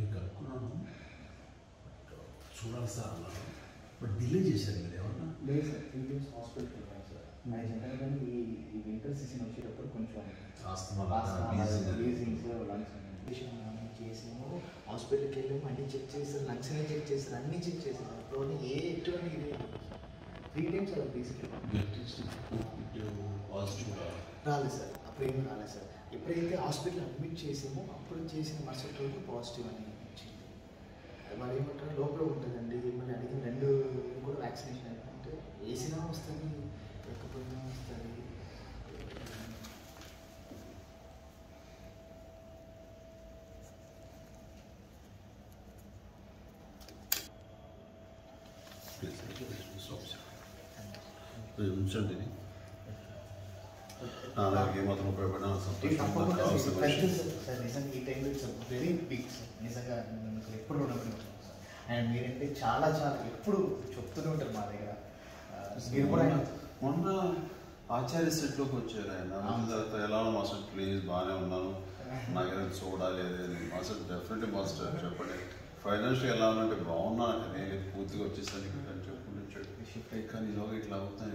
నేను కనుక్కున్నాను బట్ చూడాలి సార్ అన్నాను బట్ డిలే చేశారు కదా ఏమన్నా లేదు సార్ త్రీ డేస్ హాస్పిటల్ వెళ్ళాను సార్ అది జనరల్గా ఈ ఈ వింటర్ సీజన్ వచ్చేటప్పుడు కొంచెం ఆస్తమా వీజింగ్ వీజింగ్స్ లంగ్స్ చేసాము హాస్పిటల్కి వెళ్ళాము అన్ని చెక్ చేశారు లంగ్స్ అన్ని చెక్ చేశారు అన్ని చెక్ చేశారు అప్పుడు ఏ ఎటువంటి ఇది త్రీ టైమ్స్ అలా తీసుకెళ్ళాం పాజిటివ్ రాలేదు సార్ అప్పుడు ఏమీ రాలేదు సార్ ఎప్పుడైతే హాస్పిటల్ అడ్మిట్ చేసామో అప్పుడు చేసిన మరుసటి రోజు పాజిటివ్ అని వచ్చింది అది మరి ఏమంటారు లోపల ఉంటుందండి మళ్ళీ అడిగిన రెండు కూడా వ్యాక్సినేషన్ అయిపోతే వేసినా వస్తుంది లేకపోయినా వస్తుంది ఉంచండి నాకు ఏమాత్రం ఉపయోగపడినా ఇది సంతోషం తప్పకుండా కావాల్సిన సార్ విషయం. సార్ నిజంగా ఈ టైంలో ఇట్స్ వెరీ బిగ్ సార్ నిజంగా నేను మీకు ఎప్పుడు రుణపడి ఉంటాను సార్ అండ్ మీరంటే చాలా చాలా ఎప్పుడు చెప్తూనే ఉంటారు మా దగ్గర ఆ, మీరు కూడా మొన్న- మొన్న ఆచార్య సెట్లోకి వచ్చారు ఆయన అవును. వచ్చిన తర్వాత ఎలా ఉన్నా మాస్టర్ ప్లీజ్ బాగానే ఉన్నాను నాకేదైనా చూడాలి మాస్టర్ డెఫినెట్లీ మాస్టర్ చెప్పండి ఫైనాన్షియల్ ఎలా ఉన్నట్టు బాగున్నా నేను పూర్తిగా వచ్చేసాను ఇక్కడ అని చెప్పుకుంటే చెప్పి కానీ ఈలోగా ఇట్లా అవుతాయి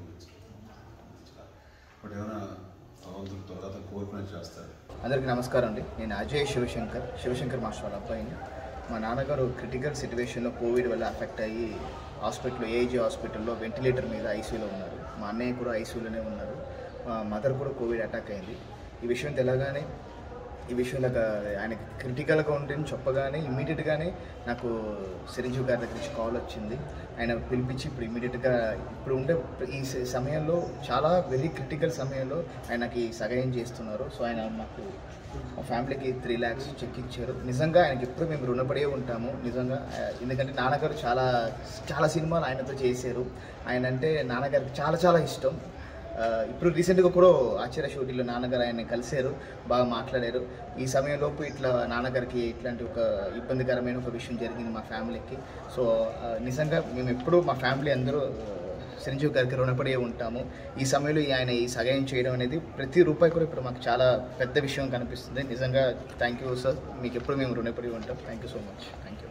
బట్ ఏమైనా భగవంతుడు తర్వాత కోరుకునే చేస్తాడు అందరికీ నమస్కారం అండి నేను అజయ్ శివశంకర్ శివశంకర్ మాస్టర్ వాళ్ళ అబ్బాయిని మా నాన్నగారు క్రిటికల్ సిచ్యువేషన్లో కోవిడ్ వల్ల అఫెక్ట్ అయ్యి హాస్పిటల్లో ఏజీ హాస్పిటల్లో వెంటిలేటర్ మీద ఐసీయూలో ఉన్నారు మా అన్నయ్య కూడా ఐసీయూలోనే ఉన్నారు మా మదర్ కూడా కోవిడ్ అటాక్ అయింది ఈ విషయం తెలగానే ఈ విషయంలో ఆయనకి క్రిటికల్గా ఉంటుందని చెప్పగానే ఇమీడియట్గానే నాకు చిరంజీవి గారి దగ్గర నుంచి కాల్ వచ్చింది ఆయన పిలిపించి ఇప్పుడు ఇమీడియట్గా ఇప్పుడు ఉండే ఈ స- సమయంలో చాలా వెరీ క్రిటికల్ సమయంలో ఆయనకి సహాయం చేస్తున్నారు సో ఆయన మాకు మా ఫ్యామిలీకి త్రీ ల్యాక్స్ చెక్ ఇచ్చారు నిజంగా ఆయనకి ఎప్పుడు మేము రుణపడే ఉంటాము నిజంగా ఆ, ఎందుకంటే నాన్నగారు చాలా చాలా సినిమాలు ఆయనతో చేశారు ఆయన అంటే నాన్నగారికి చాలా చాలా ఇష్టం ఆ, ఇప్పుడు రీసెంట్గా కూడా ఆచార్య షూటింగ్లో నాన్నగారు ఆయన కలిశారు బాగా మాట్లాడారు ఈ సమయంలోపు ఇట్లా నాన్నగారికి ఇట్లాంటి ఒక ఇబ్బందికరమైన ఒక విషయం జరిగింది మా ఫ్యామిలీకి సో ఆ, నిజంగా మేము ఎప్పుడూ మా ఫ్యామిలీ అందరూ ఆ, చిరంజీవి గారికి రుణపడి ఉంటాము ఈ సమయంలో ఈ ఆయన ఈ సహాయం చేయడం అనేది ప్రతి రూపాయి కూడా ఇప్పుడు మాకు చాలా పెద్ద విషయం కనిపిస్తుంది నిజంగా థ్యాంక్ యూ సార్ మీకు ఎప్పుడు మేము రుణపడి ఉంటాం thank you so much thank you